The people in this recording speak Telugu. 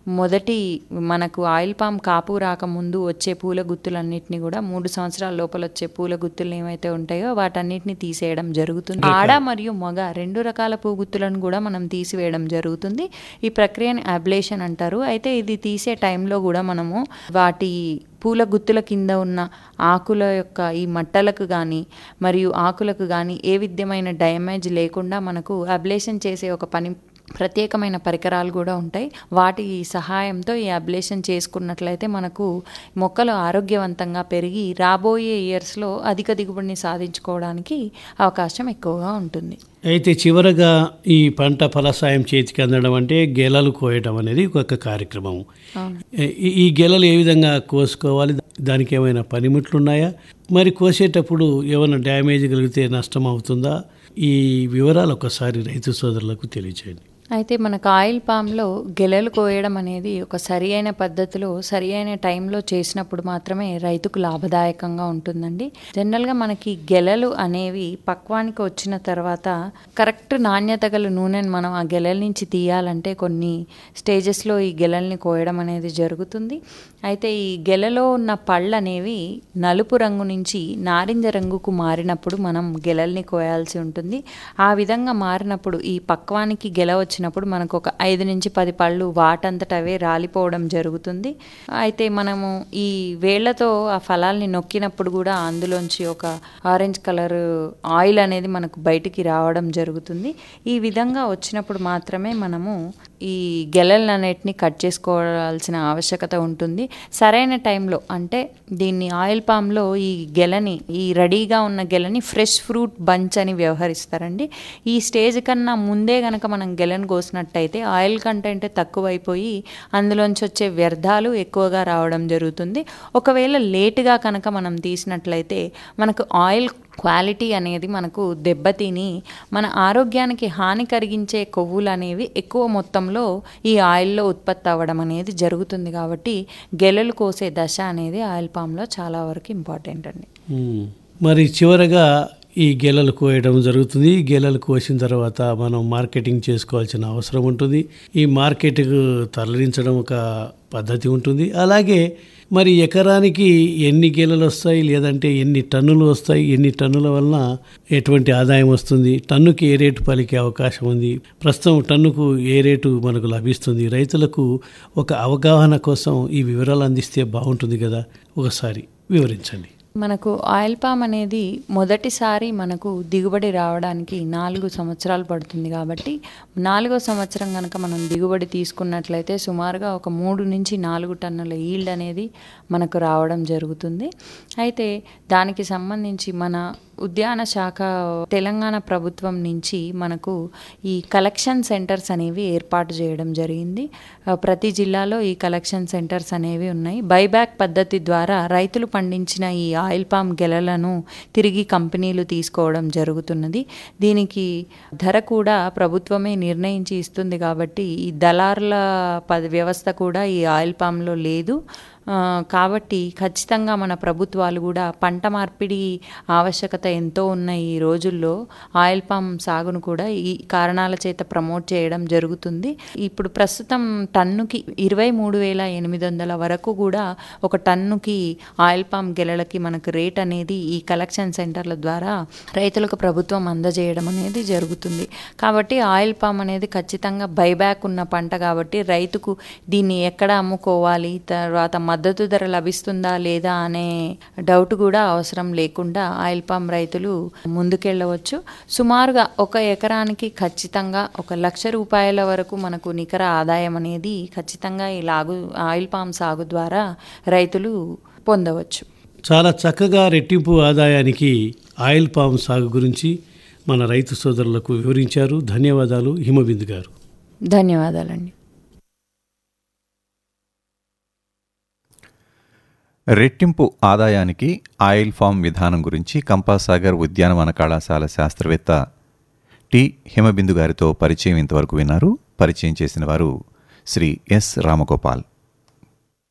మొదటి మనకు ఆయిల్ పామ్ కాపు రాకముందు వచ్చే పూల గుత్తులన్నిటిని కూడా మూడు సంవత్సరాల లోపల వచ్చే పూల గుత్తులు ఏమైతే ఉంటాయో వాటన్నిటిని తీసేయడం జరుగుతుంది ఆడ మరియు మగ రెండు రకాల పూ గుత్తులను కూడా మనం తీసివేయడం జరుగుతుంది ఈ ప్రక్రియని అబ్లేషన్ అంటారు అయితే ఇది తీసే టైంలో కూడా మనము వాటి పూల గుత్తుల కింద ఉన్న ఆకుల యొక్క ఈ మట్టలకు కానీ మరియు ఆకులకు కానీ ఏ విధమైన డ్యామేజ్ లేకుండా మనకు అబ్లేషన్ చేసే ఒక పని ప్రత్యేకమైన పరికరాలు కూడా ఉంటాయి వాటి సహాయంతో ఈ అబ్లేషన్ చేసుకున్నట్లయితే మనకు మొక్కలు ఆరోగ్యవంతంగా పెరిగి రాబోయే ఇయర్స్లో అధిక దిగుబడిని సాధించుకోవడానికి అవకాశం ఎక్కువగా ఉంటుంది అయితే చివరగా ఈ పంట ఫలసాయం చేతికి అందడం అంటే గెలలు కోయడం అనేది ఒక కార్యక్రమం ఈ- ఈ గెలలు ఏ విధంగా కోసుకోవాలి దానికి ఏమైనా పనిముట్లు ఉన్నాయా మరి కోసేటప్పుడు ఏమైనా డ్యామేజ్ కలిగితే నష్టం అవుతుందా ఈ వివరాలు ఒకసారి రైతు సోదరులకు తెలియచేయండి అయితే మనకు ఆయిల్ పామ్లో గెలలు కోయడం అనేది ఒక సరి అయిన పద్ధతిలో సరి అయిన టైంలో చేసినప్పుడు మాత్రమే రైతుకు లాభదాయకంగా ఉంటుందండి జనరల్గా మనకి గెలలు అనేవి పక్వానికి వచ్చిన తర్వాత కరెక్ట్ నాణ్యత గల నూనెను మనం ఆ గెలల నుంచి తీయాలంటే కొన్ని స్టేజెస్లో ఈ గెలల్ని కోయడం అనేది జరుగుతుంది అయితే ఈ గెలలో ఉన్న పళ్ళు అనేవి నలుపు రంగు నుంచి నారింజ రంగుకు మారినప్పుడు మనం గెలల్ని కోయాల్సి ఉంటుంది ఆ విధంగా మారినప్పుడు ఈ పక్వానికి గెల వచ్చినప్పుడు మనకు ఒక ఐదు నుంచి పది పళ్ళు వాటంతట అవే రాలిపోవడం జరుగుతుంది అయితే మనము ఈ వేళ్లతో ఆ ఫలాల్ని నొక్కినప్పుడు కూడా అందులోంచి ఒక ఆరెంజ్ కలర్ ఆయిల్ అనేది మనకు బయటికి రావడం జరుగుతుంది ఈ విధంగా వచ్చినప్పుడు మాత్రమే మనము ఈ గెలలన్నిటిని కట్ చేసుకోవాల్సిన ఆవశ్యకత ఉంటుంది సరైన టైంలో అంటే దీన్ని ఆయిల్ పామ్లో ఈ గెలని ఈ రెడీగా ఉన్న గెలని ఫ్రెష్ ఫ్రూట్ బంచ్ అని వ్యవహరిస్తారండి ఈ స్టేజ్ కన్నా ముందే గనక మనం గెలను కోసినట్టయితే ఆయిల్ కంటెంట్ తక్కువైపోయి అందులోంచి వచ్చే వ్యర్థాలు ఎక్కువగా రావడం జరుగుతుంది ఒకవేళ లేటుగా కనుక మనం తీసినట్లయితే మనకు ఆయిల్ క్వాలిటీ అనేది మనకు దెబ్బతిని మన ఆరోగ్యానికి హాని కలిగించే కొవ్వులు అనేవి ఎక్కువ మొత్తంలో ఈ ఆయిల్లో ఉత్పత్తి అవ్వడం అనేది జరుగుతుంది కాబట్టి గెలలు కోసే దశ అనేది ఆయిల్ పామ్లో చాలా వరకు ఇంపార్టెంట్ అండి మ్మ్. మరి చివరగా ఈ గెలలు కోయడం జరుగుతుంది ఈ గెలలు కోసిన తర్వాత మనం మార్కెటింగ్ చేసుకోవాల్సిన అవసరం ఉంటుంది ఈ మార్కెట్కు తరలించడం ఒక పద్ధతి ఉంటుంది అలాగే మరి ఎకరానికి ఎన్ని గెలలు వస్తాయి లేదంటే ఎన్ని టన్నులు వస్తాయి ఎన్ని టన్నుల వలన ఎటువంటి ఆదాయం వస్తుంది టన్నుకి ఏ రేటు పలికే అవకాశం ఉంది ప్రస్తుతం టన్నుకు ఏ రేటు మనకు లభిస్తుంది రైతులకు ఒక అవగాహన కోసం ఈ వివరాలు అందిస్తే బాగుంటుంది కదా ఒకసారి వివరించండి మనకు ఆయిల్ పామ్ అనేది మొదటిసారి మనకు దిగుబడి రావడానికి నాలుగు సంవత్సరాలు పడుతుంది కాబట్టి నాలుగో సంవత్సరం కనుక మనం దిగుబడి తీసుకున్నట్లయితే సుమారుగా ఒక మూడు నుంచి నాలుగు టన్నుల ఈల్డ్ అనేది మనకు రావడం జరుగుతుంది అయితే దానికి సంబంధించి మన ఉద్యాన శాఖ తెలంగాణ ప్రభుత్వం నుంచి మనకు ఈ కలెక్షన్ సెంటర్స్ అనేవి ఏర్పాటు చేయడం జరిగింది ఆ, ప్రతి జిల్లాలో ఈ కలెక్షన్ సెంటర్స్ అనేవి ఉన్నాయి బైబ్యాక్ పద్ధతి ద్వారా రైతులు పండించిన ఈ ఆయిల్ పామ్ గెలలను తిరిగి కంపెనీలు తీసుకోవడం జరుగుతున్నది దీనికి ధర కూడా ప్రభుత్వమే నిర్ణయించి ఇస్తుంది కాబట్టి ఈ దళారుల పద వ్యవస్థ కూడా ఈ ఆయిల్ పామ్లో లేదు ఆ, కాబట్టి ఖచ్చితంగా మన ప్రభుత్వాలు కూడా పంట మార్పిడి ఆవశ్యకత ఎంతో ఉన్న ఈ రోజుల్లో ఆయిల్ పామ్ సాగును కూడా ఈ కారణాల చేత ప్రమోట్ చేయడం జరుగుతుంది ఇప్పుడు ప్రస్తుతం టన్నుకి ఇరవై మూడు వేల ఎనిమిది వందల వరకు కూడా ఒక టన్నుకి ఆయిల్ పామ్ గెలలకి మనకు రేట్ అనేది ఈ కలెక్షన్ సెంటర్ల ద్వారా రైతులకు ప్రభుత్వం అందజేయడం అనేది జరుగుతుంది కాబట్టి ఆయిల్ పామ్ అనేది ఖచ్చితంగా బైబ్యాక్ ఉన్న పంట కాబట్టి రైతుకు దీన్ని ఎక్కడ అమ్ముకోవాలి తర్వాత మద్దతు ధర లభిస్తుందా లేదా అనే డౌట్ కూడా అవసరం లేకుండా ఆయిల్ పామ్ రైతులు ముందుకెళ్ళవచ్చు సుమారుగా ఒక ఎకరానికి ఖచ్చితంగా ఒక లక్ష రూపాయల వరకు మనకు నికర ఆదాయం అనేది ఖచ్చితంగా ఈ లాగు ఆయిల్ పామ్ సాగు ద్వారా రైతులు పొందవచ్చు చాలా చక్కగా రెట్టింపు ఆదాయానికి ఆయిల్ పామ్ సాగు గురించి మన రైతు సోదరులకు వివరించారు ధన్యవాదాలు హిమబిందు గారు ధన్యవాదాలండి రెట్టింపు ఆదాయానికి ఆయిల్ ఫామ్ విధానం గురించి కంపాసాగర్ ఉద్యానవన కళాశాల శాస్త్రవేత్త టి హిమబిందు గారితో పరిచయం ఇంతవరకు విన్నారు పరిచయం చేసిన వారు శ్రీ ఎస్ రామగోపాల్